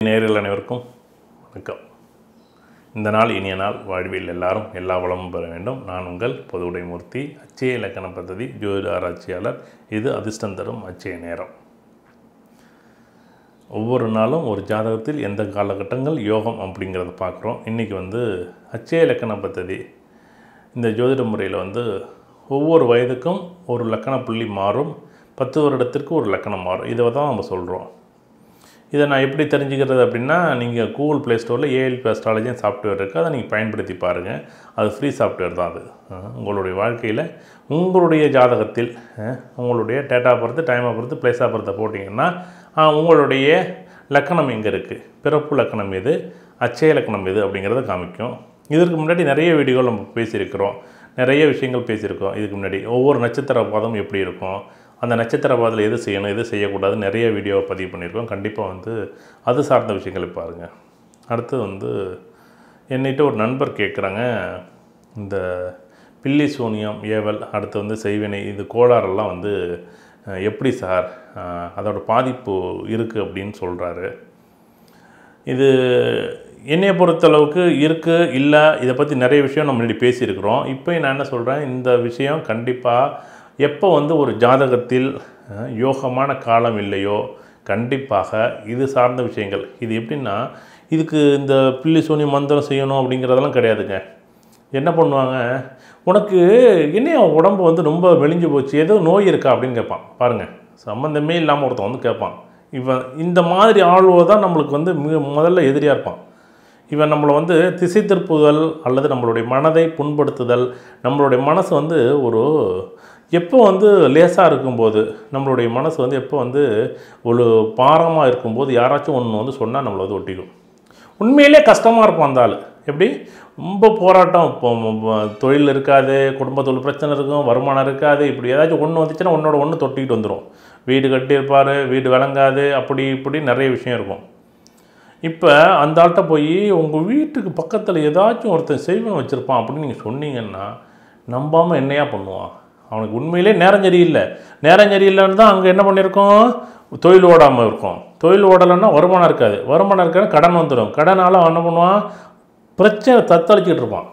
நேயர்கள் அனைவருக்கும் வணக்கம் இந்த நாள் இனிய நாள் வாழ்வில் எல்லாரும் எல்லா வளமும் பெற வேண்டும் நான் உங்கள் பொதுவுடைமூர்த்தி அச்சய இலக்கண பദ്ധதி ஜோதிட ஆராய்ச்சியாளர் இது அதிர்ஷ்டம் தரும் அச்சய நேரம் ஒவ்வொரு நாளும் ஒரு ஜாதகத்தில் எந்த காலகட்டங்கள் யோகம் அப்படிங்கிறத பார்க்குறோம் இன்றைக்கி வந்து அச்சய இலக்கண பദ്ധதி இந்த ஜோதிட முறையில் வந்து ஒவ்வொரு வயதுக்கும் ஒரு லக்கண புள்ளி மாறும் பத்து வருடத்திற்கு ஒரு லக்கணம் மாறும் இதை தான் நம்ம சொல்கிறோம் இதை நான் எப்படி தெரிஞ்சுக்கிறது அப்படின்னா நீங்கள் கூகுள் ப்ளே ஸ்டோரில் ஏஎல்பி அஸ்ட்ராலஜின்னு சாஃப்ட்வேர் இருக்குது அதை நீங்கள் பயன்படுத்தி பாருங்கள் அது ஃப்ரீ சாஃப்ட்வேர் தான் அது அஹ், உங்களுடைய வாழ்க்கையில் உங்களுடைய ஜாதகத்தில் அஹ், உங்களுடைய டேட்டா பொறுத்து டைமை பொறுத்து பிளேஸாக பொறுத்த போட்டிங்கன்னா அஹ், உங்களுடைய லக்கணம் எங்கே இருக்குது பிறப்பு லக்கணம் எது அச்சய லக்கணம் எது அப்படிங்கிறத காமிக்கும் இதற்கு முன்னாடி நிறைய வீடியோகள் நம்ம பேசியிருக்கிறோம் நிறைய விஷயங்கள் பேசியிருக்கோம் இதுக்கு முன்னாடி ஒவ்வொரு நட்சத்திர பாதம் எப்படி இருக்கும் அந்த நட்சத்திர பாதத்தில் எது செய்யணும் எது செய்யக்கூடாது நிறைய வீடியோவை பதிவு பண்ணியிருக்கோம் கண்டிப்பாக வந்து அது சார்ந்த விஷயங்களை பாருங்கள் அடுத்து வந்து என்னிட்ட ஒரு நண்பர் கேட்குறாங்க இந்த பில்லி சூனியம் ஏவல் அடுத்து வந்து செய்வினை இது கோளாறெல்லாம் வந்து அஹ், எப்படி சார் அஹ், அதோட பாதிப்பு இருக்குது அப்படின்னு சொல்கிறாரு இது என்னைய பொறுத்தளவுக்கு இருக்குது இல்லை இதை பற்றி நிறைய விஷயம் நம்ம முன்னாடி பேசியிருக்கிறோம் இப்போ நான் என்ன சொல்கிறேன் இந்த விஷயம் கண்டிப்பாக எப்போ வந்து ஒரு ஜாதகத்தில் அஹ், யோகமான காலம் இல்லையோ கண்டிப்பாக இது சார்ந்த விஷயங்கள் இது எப்படின்னா இதுக்கு இந்த பில்லி சூனி மந்திரம் செய்யணும் அப்படிங்கிறதெல்லாம் கிடையாதுங்க என்ன பண்ணுவாங்க உனக்கு என்ன உடம்பு வந்து ரொம்ப மெலிஞ்சு போச்சு ஏதோ நோய் இருக்கா அப்படின்னு கேட்பான் பாருங்கள் சம்மந்தமே இல்லாமல் ஒருத்தன் வந்து கேட்பான் இவன் இந்த மாதிரி ஆளுவோ தான் நம்மளுக்கு வந்து மிக முதல்ல எதிரியாக இருப்பான் இவன் நம்மளை வந்து திசை திருப்புதல் அல்லது நம்மளுடைய மனதை புண்படுத்துதல் நம்மளுடைய மனசு வந்து ஒரு எப்போ வந்து லேசாக இருக்கும்போது நம்மளுடைய மனசு வந்து எப்போ வந்து ஒரு பாரமாக இருக்கும்போது யாராச்சும் ஒன்று வந்து சொன்னால் நம்மளை வந்து ஒட்டிக்கும் உண்மையிலே கஷ்டமாக இருக்கும் அந்த ஆள் எப்படி ரொம்ப போராட்டம் இப்போ ம- தொழில் இருக்காது குடும்ப தொழில் பிரச்சனை இருக்கும் வருமானம் இருக்காது இப்படி ஏதாச்சும் ஒன்று வந்துச்சுன்னா ஒன்றோட ஒன்று தொட்டிக்கிட்டு வந்துடும் வீடு கட்டியிருப்பார் வீடு விளங்காது அப்படி இப்படி நிறைய விஷயம் இருக்கும் இப்போ அந்த ஆள்கிட்ட போய் உங்கள் வீட்டுக்கு பக்கத்தில் ஏதாச்சும் ஒருத்தன் செய்வன் வச்சுருப்பான் அப்படின்னு நீங்கள் சொன்னீங்கன்னா நம்பாமல் என்னையா பண்ணுவான் அவனுக்கு உண்மையிலே நேரம் சரியில்லை நேரம் சரியில்லைன்னு தான் அங்கே என்ன பண்ணியிருக்கோம் தொழில் ஓடாமல் இருக்கும் தொழில் ஓடலைன்னா வருமானம் இருக்காது வருமானம் இருக்காது கடன் வந்துடும் கடனால் அவன் என்ன பண்ணுவான் பிரச்சனை தத்தளிச்சிட்டு இருப்பான்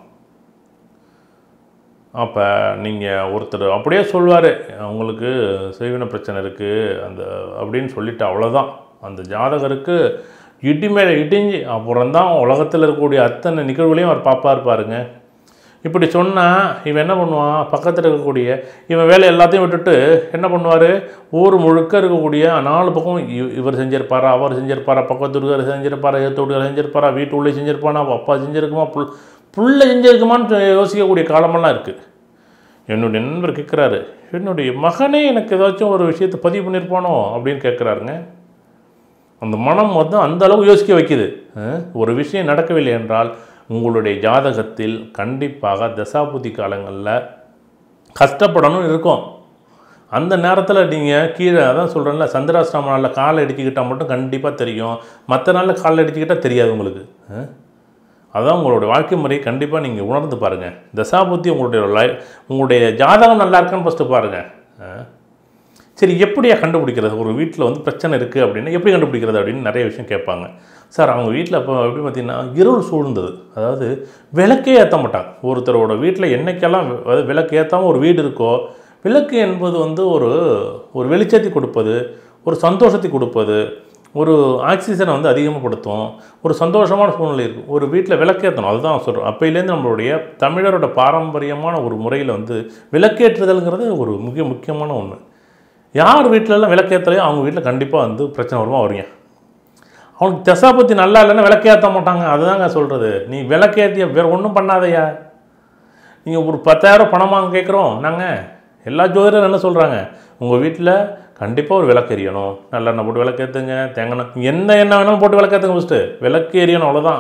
அப்போ நீங்கள் ஒருத்தர் அப்படியே சொல்வார் உங்களுக்கு செய்வின பிரச்சனை இருக்குது அந்த அப்படின்னு சொல்லிட்டு அவ்வளோதான் அந்த ஜாதகருக்கு இடி மேலே இடிஞ்சு அப்புறம் தான் உலகத்தில் இருக்கக்கூடிய அத்தனை நிகழ்வுகளையும் அவர் பார்ப்பார் பாருங்க இப்படி சொன்னால் இவன் என்ன பண்ணுவான் பக்கத்தில் இருக்கக்கூடிய இவன் வேலை எல்லாத்தையும் விட்டுட்டு என்ன பண்ணுவார் ஊர் முழுக்க இருக்கக்கூடிய நாலு பக்கம் இ- இவர் செஞ்சிருப்பாரா அவர் செஞ்சிருப்பாரா பக்கத்து வீட்டுக்காரர் செஞ்சிருப்பாரா ஏற்ற வீட்டுக்காரர் செஞ்சிருப்பாரா வீட்டு உள்ளே செஞ்சிருப்பானா அவ அப்பா செஞ்சிருக்குமா புல் புள்ள செஞ்சிருக்குமான்னு யோசிக்கக்கூடிய காலமெல்லாம் இருக்குது என்னுடைய நண்பர் கேட்குறாரு என்னுடைய மகனே எனக்கு ஏதாச்சும் ஒரு விஷயத்தை பதிவு பண்ணியிருப்பானோ அப்படின்னு கேட்குறாருங்க அந்த மனம் வந்து அந்த அளவு யோசிக்க வைக்குது அஹ், ஒரு விஷயம் நடக்கவில்லை என்றால் உங்களுடைய ஜாதகத்தில் கண்டிப்பாக தசாபுதி காலங்களில் கஷ்டப்படணும் இருக்கும் அந்த நேரத்தில் நீங்கள் கீழே அதான் சொல்கிறேன்ல சந்திராஷ்டிரம நாளில் காலை அடிச்சுக்கிட்டால் மட்டும் கண்டிப்பாக தெரியும் மற்ற நாளில் காலை அடிச்சுக்கிட்டால் தெரியாது உங்களுக்கு அஹ். அதான் உங்களுடைய வாழ்க்கை முறையை கண்டிப்பாக நீங்கள் உணர்ந்து பாருங்கள் தசாபுத்தி உங்களுடைய லை உங்களுடைய ஜாதகம் நல்லா இருக்கான்னு ஃபஸ்ட்டு பாருங்கள் அஹ். சரி எப்படியா கண்டுபிடிக்கிறது ஒரு வீட்டில் வந்து பிரச்சனை இருக்குது அப்படின்னா எப்படி கண்டுபிடிக்கிறது அப்படின்னு நிறைய விஷயம் கேட்பாங்க சார் அவங்க வீட்டில் அப்போ எப்படி பார்த்தீங்கன்னா இருள் சூழ்ந்தது அதாவது விளக்கே ஏற்ற மாட்டாங்க ஒருத்தரோட வீட்டில் என்னைக்கெல்லாம் வி- அதாவது விளக்கு ஏற்றாமல் ஒரு வீடு இருக்கோ விளக்கு என்பது வந்து ஒரு ஒரு வெளிச்சத்தை கொடுப்பது ஒரு சந்தோஷத்தை கொடுப்பது ஒரு ஆக்சிஜனை வந்து அதிகமாகப்படுத்தும் ஒரு சந்தோஷமான சூழ்நிலை இருக்கும் ஒரு வீட்டில் விளக்கேற்றணும் அதுதான் சொல்கிறோம் அப்பையிலேருந்து நம்மளுடைய தமிழரோட பாரம்பரியமான ஒரு முறையில் வந்து விளக்கேற்றுதல்ங்கிறது ஒரு மிக முக்கியமான ஒன்று யார் வீட்டிலலாம் விளக்கேற்றலையோ அவங்க வீட்டில் கண்டிப்பாக வந்து பிரச்சனை வருமா வருங்க அவனுக்கு தசாபத்தி நல்லா இல்லைன்னா விளக்கேற்ற மாட்டாங்க அதுதாங்க சொல்கிறது நீ விளக்கேற்றிய வேறு ஒன்றும் பண்ணாதயா நீங்கள் ஒரு பத்தாயிரம் பணமாக கேட்குறோம் நாங்கள் எல்லா ஜோதிடரும் என்ன சொல்கிறாங்க உங்கள் வீட்டில் கண்டிப்பாக ஒரு விளக்கு எரியணும் நல்லெண்ணெய் போட்டு விளக்கேற்றுங்க தேங்காய் என்ன எண்ணெய் வேணாலும் போட்டு விளக்கேற்றுங்க ஃபஸ்ட்டு விளக்கு எரியணும் அவ்வளோதான்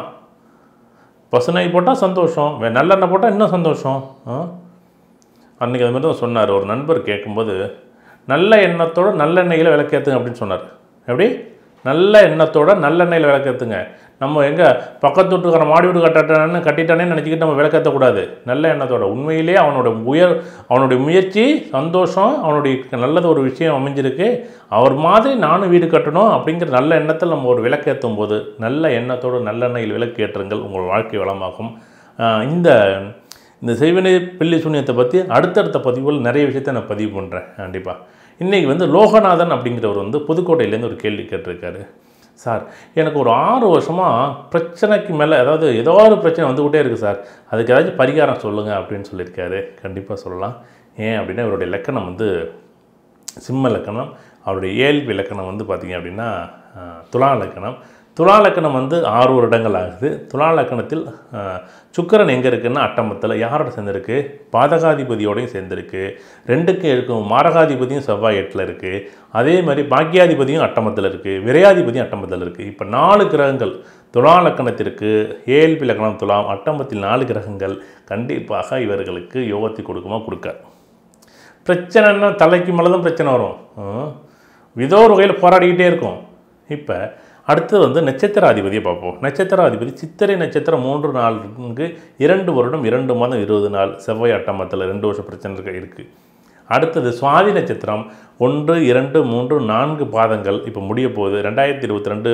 பசுனை போட்டால் சந்தோஷம் வே- நல்லெண்ணெய் போட்டால் இன்னும் சந்தோஷம் ஆ அன்றைக்கி அது மாதிரி தான் சொன்னார் ஒரு நண்பர் கேட்கும்போது நல்ல எண்ணத்தோட நல்லெண்ணெயில் விளக்கேற்றுங்க அப்படின்னு சொன்னார் எப்படி நல்ல எண்ணத்தோட நல்லெண்ணெயில் விளக்கேற்றுங்க நம்ம எங்கே பக்கத்து வீட்டுக்கார மாடி வீடு கட்டட்டானு கட்டிட்டானே நினச்சிக்கிட்டு நம்ம விளக்கேற்றக்கூடாது நல்ல எண்ணத்தோட உண்மையிலே அவனோட உயர் அவனுடைய முயற்சி சந்தோஷம் அவனுடைய நல்லது ஒரு விஷயம் அமைஞ்சிருக்கு அவர் மாதிரி நானும் வீடு கட்டணும் அப்படிங்கிற நல்ல எண்ணத்தில் நம்ம ஒரு விளக்கேற்றும் போது நல்ல எண்ணத்தோடு நல்லெண்ணெயில் விளக்கேற்றுங்கள் உங்கள் வாழ்க்கை வளமாகும் ஆஹ் இந்த இந்த செய்வினை பில்லி சூன்யத்தை பற்றி அடுத்தடுத்த பதிவுகள் நிறைய விஷயத்தை நான் பதிவு பண்ணுறேன் கண்டிப்பாக இன்றைக்கி வந்து லோகநாதன் அப்படிங்கிறவர் வந்து புதுக்கோட்டையிலேருந்து ஒரு கேள்வி கேட்டிருக்காரு சார் எனக்கு ஒரு ஆறு வருஷமாக பிரச்சனைக்கு மேலே அதாவது ஏதோ ஒரு பிரச்சனை வந்துக்கிட்டே இருக்குது சார் அதுக்கு ஏதாச்சும் பரிகாரம் சொல்லுங்கள் அப்படின்னு சொல்லியிருக்காரு கண்டிப்பாக சொல்லலாம் ஏன் அப்படின்னா இவருடைய லக்கணம் வந்து சிம்ம லக்கணம் அவருடைய இயல்பு இலக்கணம் வந்து பார்த்திங்க அப்படின்னா அஹ், துலா லக்கணம் துலா லக்கணம் வந்து ஆறு வருடங்கள் ஆகுது துலா லக்கணத்தில் அஹ், சுக்கிரன் எங்கே இருக்குன்னா அட்டமத்தில் யாரோட சேர்ந்துருக்கு பாதகாதிபதியோடையும் சேர்ந்துருக்கு ரெண்டுக்கு இருக்கும் மாரகாதிபதியும் செவ்வாய் எட்டில் இருக்குது அதே மாதிரி பாக்கியாதிபதியும் அட்டமத்தில் இருக்குது விரையாதிபதியும் அட்டமத்தில் இருக்குது இப்போ நாலு கிரகங்கள் துலா லக்கணத்திற்கு ஏஎல்பி லக்கணம் துலாம் அட்டமத்தில் நாலு கிரகங்கள் கண்டிப்பாக இவர்களுக்கு யோகத்தை கொடுக்குமா கொடுக்காது பிரச்சனைன்னா தலைக்கு மேலே தான் பிரச்சனை வரும் ம். ஏதோ ஒரு வகையில் போராடிக்கிட்டே இருக்கும் இப்போ அடுத்து வந்து நட்சத்திராதிபதியை பார்ப்போம் நட்சத்திராதிபதி சித்திரை நட்சத்திரம் மூன்று நாளுக்கு இரண்டு வருடம் இரண்டு மாதம் இருபது நாள் செவ்வாய் அட்டமத்தில் ரெண்டு வருஷம் பிரச்சனை இருக்க இருக்குது அடுத்தது சுவாதி நட்சத்திரம் ஒன்று இரண்டு மூன்று நான்கு பாதங்கள் இப்போ முடிய போகுது ரெண்டாயிரத்தி இருபத்தி ரெண்டு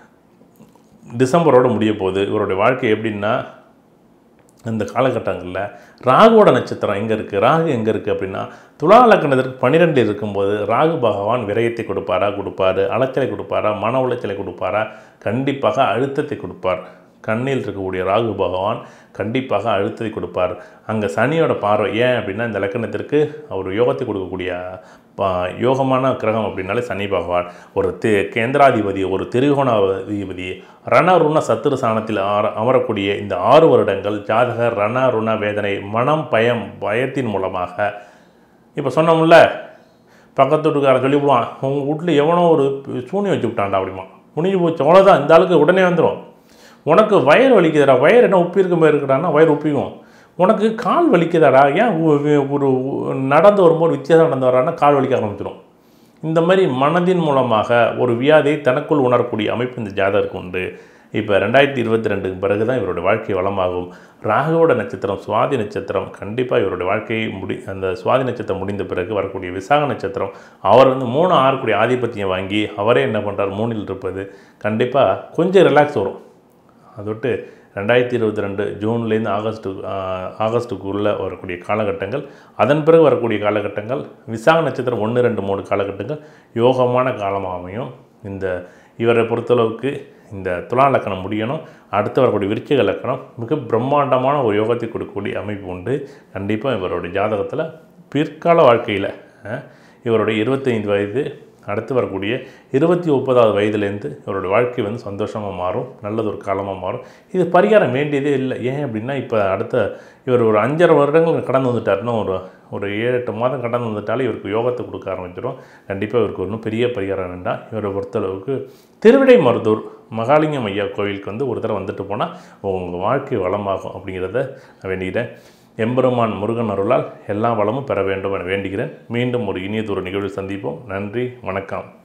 டிசம்பரோட முடிய போகுது இவருடைய வாழ்க்கை எப்படின்னா இந்த காலகட்டங்களில் ராகுவோட நட்சத்திரம் எங்கே இருக்குது ராகு எங்கே இருக்குது அப்படின்னா துலா லக்னத்திற்கு பன்னிரெண்டில் இருக்கும்போது ராகு பகவான் விரயத்தை கொடுப்பாரா கொடுப்பாரு அலைச்சலை கொடுப்பாரா மன உளைச்சலை கொடுப்பாரா கண்டிப்பாக அழுத்தத்தை கொடுப்பார் கண்ணில் இருக்கக்கூடிய ராகு பகவான் கண்டிப்பாக அழுத்தத்தை கொடுப்பார் அங்கே சனியோட பார்வை ஏன் அப்படின்னா இந்த லக்கணத்திற்கு அவர் யோகத்தை கொடுக்கக்கூடிய பா- யோகமான கிரகம் அப்படின்னாலே சனி பகவான் ஒரு தி கேந்திராதிபதி ஒரு திரிகோணாதிபதி ரண ருண சத்துரு சாணத்தில் ஆர- அமரக்கூடிய இந்த ஆறு வருடங்கள் ஜாதகர் ரண ருண வேதனை மனம் பயம் பயத்தின் மூலமாக இப்போ சொன்னோம்ல பக்கத்து வீட்டுக்காரன் சொல்லிவிடுவான் உங்கள் வீட்டில் எவனோ ஒரு சூனி வச்சு விட்டான்டா அப்படிமா முடிஞ்சு போச்சு அவ்வளோதான் இந்த ஆளுக்கு உடனே வந்துடும் உனக்கு வயிறு வலிக்குதுடா வயிறு என்ன உப்பி இருக்க மாதிரி இருக்குடான்னா வயிறு உப்பிக்கும் உனக்கு கால் வலிக்குதாடா ஏன் உ- உ- ஒரு உ- நடந்து வரும்போது வித்தியாசம் நடந்து வரான்னா கால் வலிக்க ஆரம்பிச்சிடும் இந்த மாதிரி மனதின் மூலமாக ஒரு வியாதியை தனக்குள் உணரக்கூடிய அமைப்பு இந்த ஜாதகருக்கு உண்டு இப்போ ரெண்டாயிரத்தி இருபத்தி ரெண்டுக்கு பிறகு தான் இவருடைய வாழ்க்கை வளமாகும் ராகுவோட நட்சத்திரம் சுவாதி நட்சத்திரம் கண்டிப்பாக இவருடைய வாழ்க்கையை முடி அந்த சுவாதி நட்சத்திரம் முடிந்த பிறகு வரக்கூடிய விசாக நட்சத்திரம் அவர் வந்து மூணு ஆறுக்குடைய ஆதிபத்தியம் வாங்கி அவரே என்ன பண்ணுறார் மூணில் இருப்பது கண்டிப்பாக கொஞ்சம் ரிலாக்ஸ் வரும் அதை விட்டு ரெண்டாயிரத்தி இருபத்தி ரெண்டு ஜூன்லேருந்து ஆகஸ்ட்டு ஆகஸ்ட்டுக்குள்ளே வரக்கூடிய காலகட்டங்கள் அதன் பிறகு வரக்கூடிய காலகட்டங்கள் விசாக நட்சத்திரம் ஒன்று ரெண்டு மூணு காலகட்டங்கள் யோகமான காலமாக அமையும் இந்த இவரை பொறுத்தளவுக்கு இந்த துலா லக்கணம் முடியணும் அடுத்து வரக்கூடிய விருச்சிக லக்கணம் மிக பிரம்மாண்டமான ஒரு யோகத்தை கொடுக்கக்கூடிய அமைப்பு உண்டு கண்டிப்பாக இவருடைய ஜாதகத்தில் பிற்கால வாழ்க்கையில் அஹ், இவருடைய இருபத்தைந்து வயது அடுத்து வரக்கூடிய இருபத்தி ஒன்பதாவது வயதுலேருந்து இவருடைய வாழ்க்கை வந்து சந்தோஷமாக மாறும் நல்லது ஒரு காலமாக மாறும் இது பரிகாரம் வேண்டியதே இல்லை ஏன் அப்படின்னா இப்போ அடுத்த இவர் ஒரு அஞ்சரை வருடங்கள் கடந்து வந்துட்டாருன்னா ஒரு ஒரு ஏழு எட்டு மாதம் கடந்து வந்துட்டாலே இவருக்கு யோகத்தை கொடுக்க ஆரம்பிச்சிடும் கண்டிப்பாக இவருக்கு ஒன்றும் பெரிய பரிகாரம் வேண்டாம் இவரை பொறுத்தளவுக்கு திருவிடை மருதூர் மகாலிங்கம் ஐயா கோவிலுக்கு வந்து ஒரு தடவை வந்துட்டு போனால் உங்கள் வாழ்க்கை வளமாகும் அப்படிங்கிறத நான் வேண்டிக்கிறேன் எம்பெருமான் முருகன் அருளால் எல்லா வளமும் பெற வேண்டும் என வேண்டுகிறேன் மீண்டும் ஒரு இனியதொரு நிகழ்வில் சந்திப்போம் நன்றி வணக்கம்